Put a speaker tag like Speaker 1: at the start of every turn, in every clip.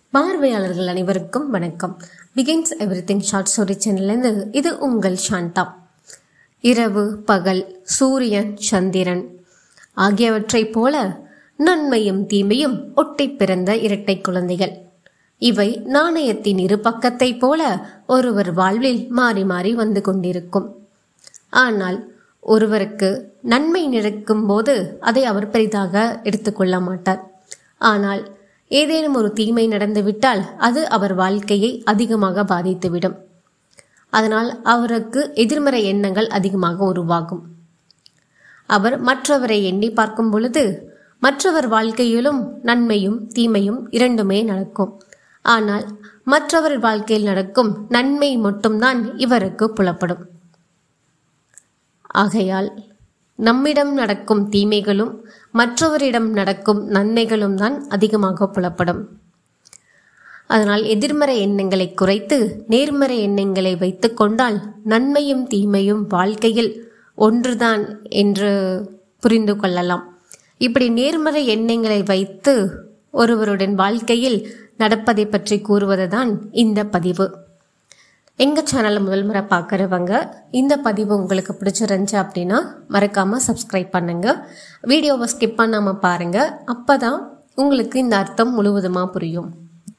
Speaker 1: பார்வையாளர்கள் அனைவருக்கும் வணக்கம் begins everything short story சேனல்லேருந்து இது உங்கள் சாந்தா இரவு பகல் சூரியன் சந்திரன் ஆகியவற்றைப் போல நன்மையும் தீமையும் ஒட்டி பிறந்த இரட்டை குழந்தைகள் இவை நாணயத்தின் இரு பக்கத்தைப் போல ஒருவர் வாழ்வில் மாறி மாறி வந்து கொண்டிருக்கும் ஆனால் ஒருவருக்கு நன்மை நடக்கும் போது அதை அவர் பெரிதாக எடுத்துக்கொள்ள மாட்டார் ஆனால் ஏதேனும் ஒரு தீமை நடந்துவிட்டால் அது அவர் வாழ்க்கையை அதிகமாக பாதித்துவிடும் அதனால் அவருக்கு எதிர்மறை எண்ணங்கள் அதிகமாக உருவாகும் அவர் மற்றவரை எண்ணி பார்க்கும் பொழுது மற்றவர் வாழ்க்கையிலும் நன்மையும் தீமையும் இரண்டுமே நடக்கும் ஆனால் மற்றவர் வாழ்க்கையில் நடக்கும் நன்மை மட்டும்தான் இவருக்கு புலப்படும் ஆகையால் நம்மிடம் நடக்கும் தீமைகளும் மற்றவரிடம் நடக்கும் நன்மைகளும் தான் அதிகமாக புலப்படும் அதனால் எதிர்மறை எண்ணங்களை குறைத்து நேர்மறை எண்ணங்களை வைத்து கொண்டால் நன்மையும் தீமையும் வாழ்க்கையில் ஒன்றுதான் என்று புரிந்து கொள்ளலாம் இப்படி நேர்மறை எண்ணங்களை வைத்து ஒருவருடன் வாழ்க்கையில் நடப்பதை பற்றி கூறுவது தான் இந்த பதிவு எங்கள் சேனலை முதல் முறை பார்க்குறவங்க இந்த பதிவு உங்களுக்கு பிடிச்சிருந்துச்சு அப்படின்னா மறக்காமல் சப்ஸ்கிரைப் பண்ணுங்கள் வீடியோவை ஸ்கிப் பண்ணாமல் பாருங்கள் அப்போ தான் உங்களுக்கு இந்த அர்த்தம் முழுவதுமாக புரியும்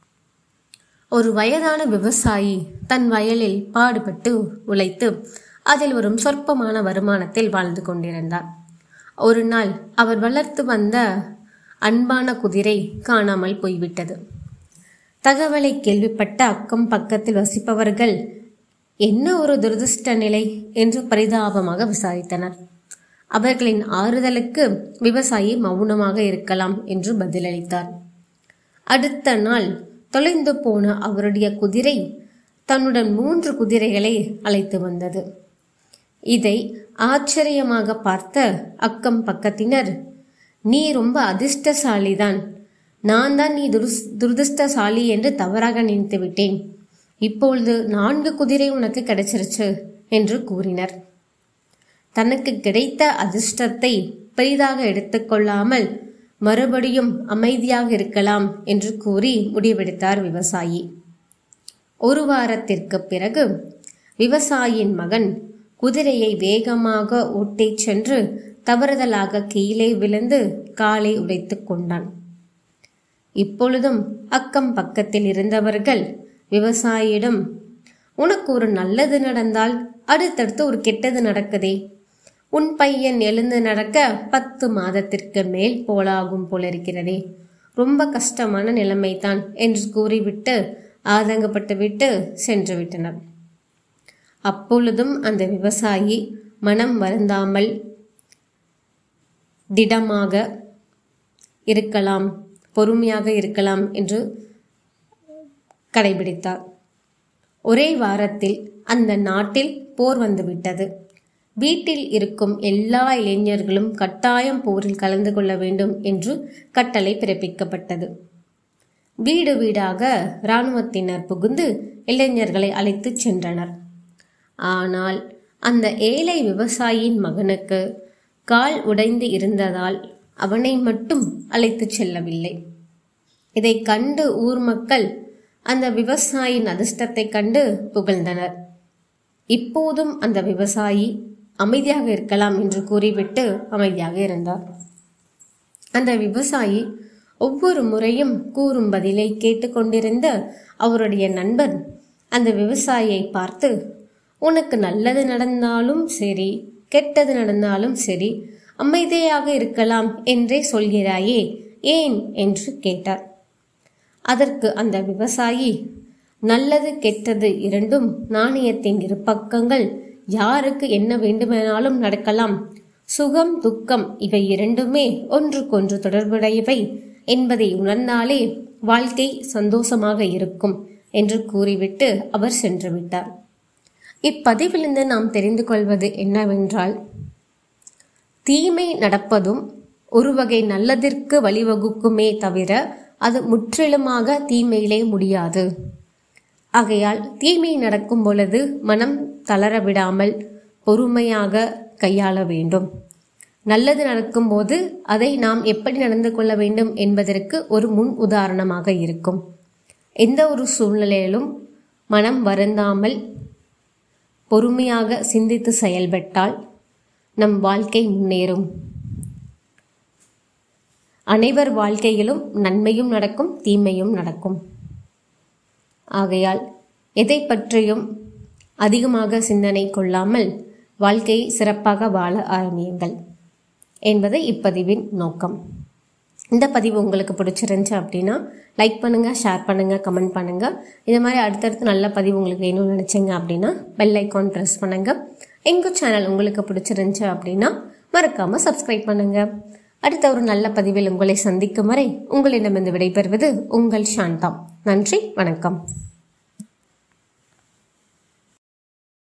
Speaker 1: ஒரு வயதான விவசாயி தன் வயலில் பாடுபட்டு உழைத்து அதில் வரும் சொற்பமான வருமானத்தில் வாழ்ந்து கொண்டிருந்தார் ஒரு நாள் அவர் வளர்த்து வந்த அன்பான குதிரை காணாமல் போய்விட்டது தகவலை கேள்விப்பட்ட அக்கம் பக்கத்தில் வசிப்பவர்கள் என்ன ஒரு துரதிருஷ்ட நிலை என்று பரிதாபமாக விசாரித்தனர் அவர்களின் ஆறுதலுக்கு விவசாயி மௌனமாக இருக்கலாம் என்று பதிலளித்தார் அடுத்த நாள் தொலைந்து போன அவருடைய குதிரை தன்னுடன் மூன்று குதிரைகளை அழைத்து வந்தது இதை ஆச்சரியமாக பார்த்த அக்கம் பக்கத்தினர் நீ ரொம்ப அதிர்ஷ்டசாலிதான் நான் தான் நீ துருஸ் துரதிருஷ்டசாலி என்று தவறாக நினைத்து விட்டேன் இப்பொழுது நான்கு குதிரை உனக்கு கிடைச்சிருச்சு என்று கூறினர் தனக்கு கிடைத்த அதிர்ஷ்டத்தை பெரிதாக எடுத்துக்கொள்ளாமல் மறுபடியும் அமைதியாக இருக்கலாம் என்று கூறி முடிவெடுத்தார் விவசாயி ஒரு வாரத்திற்கு பிறகு விவசாயியின் மகன் குதிரையை வேகமாக ஓட்டிச் சென்று தவறுதலாக கீழே விழுந்து காலை உடைத்துக் கொண்டான் இப்பொழுதும் அக்கம் பக்கத்தில் இருந்தவர்கள் விவசாயியிடம் உனக்கு ஒரு நல்லது நடந்தால் அடுத்தடுத்து ஒரு கெட்டது நடக்குதே உன் பையன் எழுந்து நடக்க பத்து மாதத்திற்கு மேல் போலாகும் போலிருக்கிறதே ரொம்ப கஷ்டமான நிலைமைதான் என்று கூறிவிட்டு ஆதங்கப்பட்டு விட்டு சென்று விட்டனர் அப்பொழுதும் அந்த விவசாயி மனம் வருந்தாமல் திடமாக இருக்கலாம் பொறுமையாக இருக்கலாம் என்று கடைபிடித்தார் ஒரே வாரத்தில் அந்த நாட்டில் போர் வந்துவிட்டது வீட்டில் இருக்கும் எல்லா இளைஞர்களும் கட்டாயம் போரில் கலந்து கொள்ள வேண்டும் என்று கட்டளை பிறப்பிக்கப்பட்டது வீடு வீடாக இராணுவத்தினர் புகுந்து இளைஞர்களை அழைத்துச் சென்றனர் ஆனால் அந்த ஏழை விவசாயியின் மகனுக்கு கால் உடைந்து இருந்ததால் அவனை மட்டும் அழைத்துச் செல்லவில்லை இதை கண்டு ஊர் மக்கள் அந்த விவசாயியின் அதிர்ஷ்டத்தை கண்டு புகழ்ந்தனர் இப்போதும் அந்த விவசாயி அமைதியாக இருக்கலாம் என்று கூறிவிட்டு அமைதியாக இருந்தார் அந்த விவசாயி ஒவ்வொரு முறையும் கூறும் பதிலை கேட்டுக்கொண்டிருந்த அவருடைய நண்பர் அந்த விவசாயியை பார்த்து உனக்கு நல்லது நடந்தாலும் சரி கெட்டது நடந்தாலும் சரி அமைதியாக இருக்கலாம் என்றே சொல்கிறாயே ஏன் என்று கேட்டார் அதற்கு அந்த விவசாயி நல்லது கெட்டது இரண்டும் நாணயத்தின் இரு பக்கங்கள் யாருக்கு என்ன வேண்டுமானாலும் நடக்கலாம் சுகம் துக்கம் இவை இரண்டுமே ஒன்றுக்கொன்று தொடர்புடையவை என்பதை உணர்ந்தாலே வாழ்க்கை சந்தோஷமாக இருக்கும் என்று கூறிவிட்டு அவர் சென்று விட்டார் இப்பதிவிலிருந்து நாம் தெரிந்து கொள்வது என்னவென்றால் தீமை நடப்பதும் ஒரு வகை நல்லதிற்கு வழிவகுக்குமே தவிர அது முற்றிலுமாக தீமையிலே முடியாது ஆகையால் தீமை நடக்கும் பொழுது மனம் தளர விடாமல் பொறுமையாக கையாள வேண்டும் நல்லது நடக்கும்போது அதை நாம் எப்படி நடந்து கொள்ள வேண்டும் என்பதற்கு ஒரு முன் உதாரணமாக இருக்கும் எந்த ஒரு சூழ்நிலையிலும் மனம் வருந்தாமல் பொறுமையாக சிந்தித்து செயல்பட்டால் நம் வாழ்க்கை முன்னேறும் அனைவர் வாழ்க்கையிலும் நன்மையும் நடக்கும் தீமையும் நடக்கும் ஆகையால் எதை பற்றியும் அதிகமாக சிந்தனை கொள்ளாமல் வாழ்க்கையை சிறப்பாக வாழ ஆரம்பியுங்கள் என்பது இப்பதிவின் நோக்கம் இந்த பதிவு உங்களுக்கு பிடிச்சிருந்துச்சு அப்படின்னா லைக் பண்ணுங்கள் ஷேர் பண்ணுங்கள் கமெண்ட் பண்ணுங்கள் இந்த மாதிரி அடுத்தடுத்து நல்ல பதிவு உங்களுக்கு வேணும்னு நினச்சிங்க அப்படின்னா பெல் ஐக்கான் ப்ரெஸ் பண்ணுங்கள் எங்கள் சேனல் உங்களுக்கு பிடிச்சிருந்துச்சு அப்படின்னா மறக்காமல் சப்ஸ்கிரைப் பண்ணுங்கள் அடுத்த ஒரு நல்ல பதிவில் உங்களை சந்திக்கும் வரை உங்களிடமிருந்து விடைபெறுவது உங்கள் சாந்தா நன்றி வணக்கம்